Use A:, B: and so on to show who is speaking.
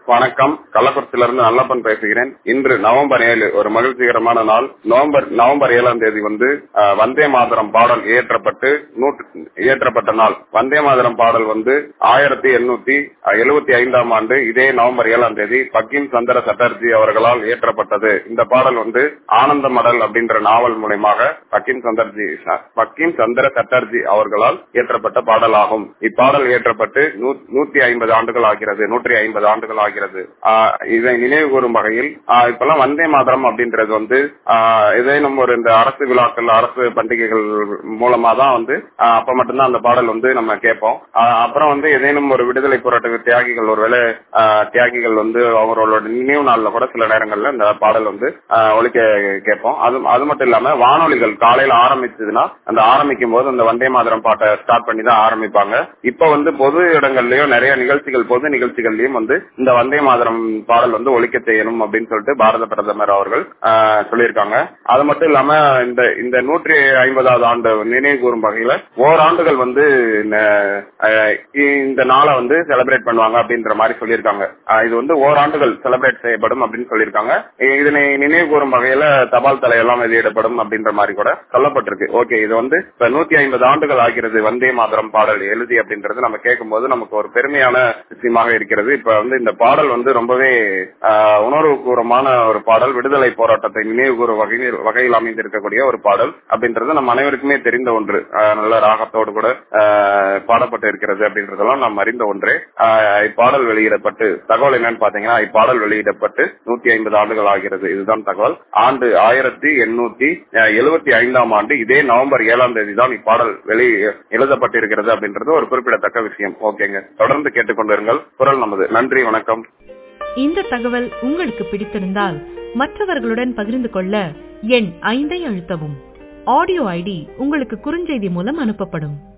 A: வணக்கம் கள்ளக்குறிச்சியிலிருந்து நல்லப்பன் பேசுகிறேன் இன்று நவம்பர் ஏழு ஒரு மகிழ்ச்சிகரமான நாள் நவம்பர் நவம்பர் ஏழாம் தேதி வந்து அஹ், வந்தே மாதரம் பாடல் இயற்றப்பட்டு நூற்று இயற்றப்பட்ட நாள் வந்தே மாதரம் பாடல் வந்து ஆயிரத்தி எண்ணூத்தி எழுபத்தி ஐந்தாம் ஆண்டு இதே நவம்பர் ஏழாம் தேதி பக்கிம் சந்திர சட்டர்ஜி அவர்களால் இயற்றப்பட்டது இந்த பாடல் வந்து ஆனந்த மடல் அப்படின்ற நாவல் மூலயமாக பக்கிம் சந்தர்ஜி பக்கிம் சந்திர சட்டர்ஜி அவர்களால் இயற்றப்பட்ட பாடலாகும் இப்பாடல் இயற்றப்பட்டு நூ- நூத்தி ஐம்பது ஆண்டுகள் ஆகிறது நூற்றி ஐம்பது ஆண்டுகள் ஆகிறது ஆஹ் இதை நினைவு கூறும் வகையில் ஆஹ் இப்பெல்லாம் வந்தே மாதரம் அப்படின்றது வந்து ஆஹ் ஏதேனும் ஒரு இந்த அரசு விழாக்கள் அரசு பண்டிகைகள் மூலமா தான் வந்து ஆஹ் அப்ப மட்டும்தான் அந்த பாடல் வந்து நம்ம கேட்போம் ஆஹ் அப்புறம் வந்து ஏதேனும் ஒரு விடுதலை போராட்ட தியாகிகள் ஒருவேளை ஆஹ் தியாகிகள் வந்து அவங்களோட நினைவு நாள்ல கூட சில நேரங்கள்ல இந்த பாடல் வந்து ஆஹ் ஒலிக்க கேட்போம் அது அது மட்டும் இல்லாம வானொலிகள் காலையில ஆரம்பிச்சதுன்னா அந்த ஆரம்பிக்கும் போது அந்த வந்தே மாதரம் பாட்டை ஸ்டார்ட் பண்ணி தான் ஆரம்பிப்பாங்க இப்ப வந்து பொது இடங்கள்லயும் நிறைய நிகழ்ச்சிகள் பொது நிகழ்ச்சிகள்லயும் வந்து இந்த வந்தே மாதரம் பாடல் வந்து ஒலிக்க செய்யணும் அப்படின்னு சொல்லிட்டு பாரத பிரதமர் அவர்கள் ஆஹ் சொல்லியிருக்காங்க அது மட்டும் இல்லாம இந்த இந்த நூற்றி ஐம்பதாவது ஆண்டு நினைவு கூறும் வகையில ஓராண்டுகள் வந்து ந- ஆஹ் இந்த நாளை வந்து செலிப்ரேட் பண்ணுவாங்க அப்படின்ற மாதிரி சொல்லியிருக்காங்க ஆஹ் இது வந்து ஓராண்டுகள் செலிப்ரேட் செய்யப்படும் அப்படின்னு சொல்லியிருக்காங்க இதனை நினைவு கூறும் வகையில தபால் தலை எல்லாம் வெளியிடப்படும் அப்படின்ற மாதிரி கூட சொல்லப்பட்டிருக்கு ஓகே இது வந்து இப்ப நூத்தி ஐம்பது ஆண்டுகள் ஆகிறது வந்தே மாதரம் பாடல் எழுதி அப்படின்றது நம்ம கேட்கும்போது நமக்கு ஒரு பெருமையான விஷயமாக இருக்கிறது இப்ப வந்து இந்த பாடல் வந்து ரொம்பவே ஆஹ், உணர்வுபூர்வமான ஒரு பாடல் விடுதலை போராட்டத்தை நினைவு கூறும் வகையில் வகையில் அமைந்திருக்கக்கூடிய ஒரு பாடல் அப்படின்றது நம்ம அனைவருக்குமே தெரிந்த ஒன்று ஆஹ், நல்ல ராகத்தோடு கூட ஆஹ், பாடப்பட்டு இருக்கிறது அப்படின்றதெல்லாம் நாம் அறிந்த ஒன்றே ஆஹ், இப்பாடல் வெளியிடப்பட்டு தகவல் என்னன்னு பாத்தீங்கன்னா இப்பாடல் வெளியிடப்பட்டு நூத்தி ஐம்பது ஆண்டுகள் ஆகிறது இதுதான் தகவல் ஆண்டு ஆயிரத்தி எண்ணூத்தி எழுபத்தி ஐந்தாம் ஆண்டு இதே நவம்பர் ஏழாம் தேதி தான் இப்பாடல் வெளி எழுதப்பட்டிருக்கிறது அப்படின்றது ஒரு குறிப்பிடத்தக்க விஷயம் ஓகேங்க தொடர்ந்து கேட்டுக்கொண்டிருங்கள் குரல் நமது நன்றி வணக்கம்
B: இந்த தகவல் உங்களுக்கு பிடித்திருந்தால் மற்றவர்களுடன் பகிர்ந்து கொள்ள எண் ஐந்தை அழுத்தவும் ஆடியோ ஐடி உங்களுக்கு குறுஞ்செய்தி மூலம் அனுப்பப்படும்